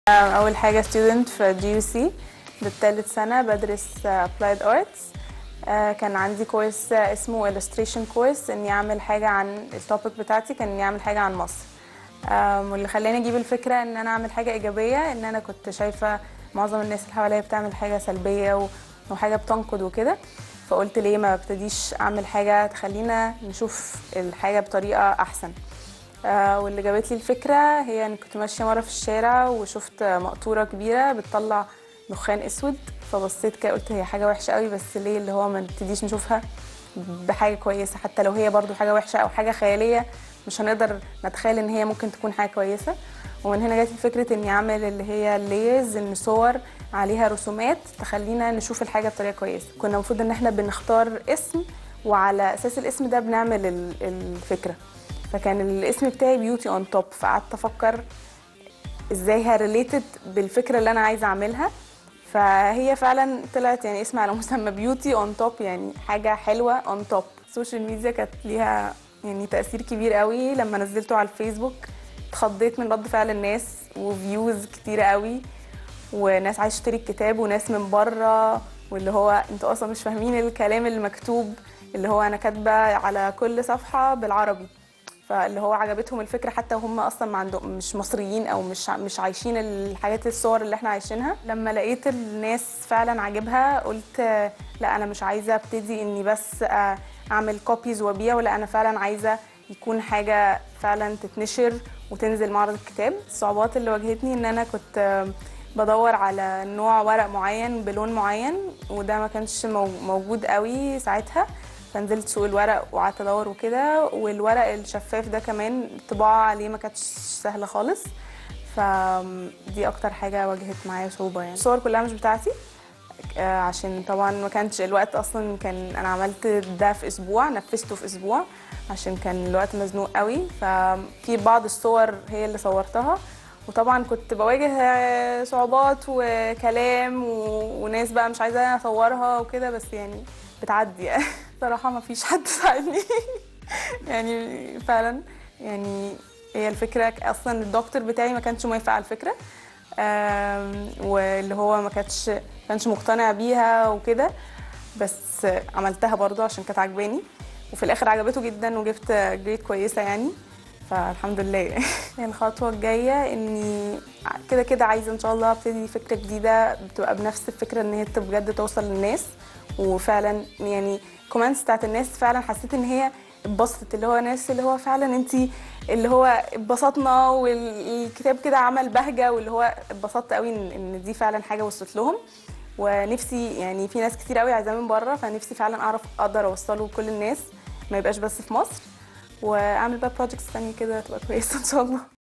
أول حاجة student في جي يو سي بالثالث سنة بدرس applied arts آه، كان عندي كورس اسمه illustration course إني أعمل حاجة عن التوبيك بتاعتي كان إني أعمل حاجة عن مصر آم، واللي خلاني أجيب الفكرة إن أنا أعمل حاجة إيجابية إن أنا كنت شايفة معظم الناس اللي حواليا بتعمل حاجة سلبية و- وحاجة بتنقد وكده فقلت ليه ما ابتديش أعمل حاجة تخلينا نشوف الحاجة بطريقة أحسن آه، واللي جابت لي الفكرة هي إن كنت ماشية مرة في الشارع وشفت مقطورة كبيرة بتطلع دخان أسود فبصيت كده قلت هي حاجة وحشة قوي بس ليه اللي هو ما نبتديش نشوفها بحاجة كويسة حتى لو هي برضو حاجة وحشة أو حاجة خيالية مش هنقدر نتخيل إن هي ممكن تكون حاجة كويسة ومن هنا جات لي فكرة إني أعمل اللي هي الليز إن صور عليها رسومات تخلينا نشوف الحاجة بطريقة كويسة كنا المفروض إن إحنا بنختار اسم وعلى أساس الاسم ده بنعمل ال- الفكرة فكان الاسم بتاعي بيوتي اون توب فقعدت افكر ازاي هريليتد بالفكره اللي انا عايزه اعملها فهي فعلا طلعت يعني اسم على مسمى بيوتي اون توب يعني حاجه حلوه اون توب السوشيال ميديا كانت ليها يعني تاثير كبير قوي لما نزلته على الفيسبوك اتخضيت من رد فعل الناس وفيوز كتيره قوي وناس عايزه تشتري الكتاب وناس من بره واللي هو انتوا اصلا مش فاهمين الكلام اللي مكتوب اللي هو انا كاتبه على كل صفحه بالعربي فاللي هو عجبتهم الفكره حتى وهم اصلا ما عندهم مش مصريين او مش مش عايشين الحاجات الصور اللي احنا عايشينها لما لقيت الناس فعلا عاجبها قلت آه، لا انا مش عايزه ابتدي اني بس آه، اعمل كوبيز وابيع ولا انا فعلا عايزه يكون حاجه فعلا تتنشر وتنزل معرض الكتاب الصعوبات اللي واجهتني ان انا كنت آه، بدور على نوع ورق معين بلون معين وده ما كانش مو- موجود قوي ساعتها فنزلت سوق الورق وقعدت ادور وكده والورق الشفاف ده كمان الطباعه عليه ما كانتش سهله خالص فدي اكتر حاجه واجهت معايا صعوبه يعني الصور كلها مش بتاعتي آه، عشان طبعا ما كانش الوقت اصلا كان انا عملت ده في اسبوع نفذته في اسبوع عشان كان الوقت مزنوق قوي ففي بعض الصور هي اللي صورتها وطبعا كنت بواجه آه، صعوبات وكلام و- وناس بقى مش عايزه اصورها وكده بس يعني بتعدي يعني صراحه ما فيش حد ساعدني يعني فعلا يعني هي الفكره اصلا الدكتور بتاعي ما كانش موافق على الفكره آم، واللي هو ما كانش ما كانش مقتنع بيها وكده بس عملتها برضو عشان كانت عجباني وفي الاخر عجبته جدا وجبت جريد كويسه يعني فالحمد لله يعني الخطوه الجايه اني كده كده عايزه ان شاء الله ابتدي فكره جديده بتبقى بنفس الفكره ان هي بجد توصل للناس وفعلا يعني كومنتس بتاعت الناس فعلا حسيت ان هي اتبسطت اللي هو ناس اللي هو فعلا انت اللي هو اتبسطنا والكتاب كده عمل بهجه واللي هو اتبسطت قوي ان ان دي فعلا حاجه وصلت لهم ونفسي يعني في ناس كتير قوي عايزاه من بره فنفسي فعلا اعرف اقدر اوصله لكل الناس ما يبقاش بس في مصر واعمل بقى بروجكتس تانية كده تبقى كويسه ان شاء الله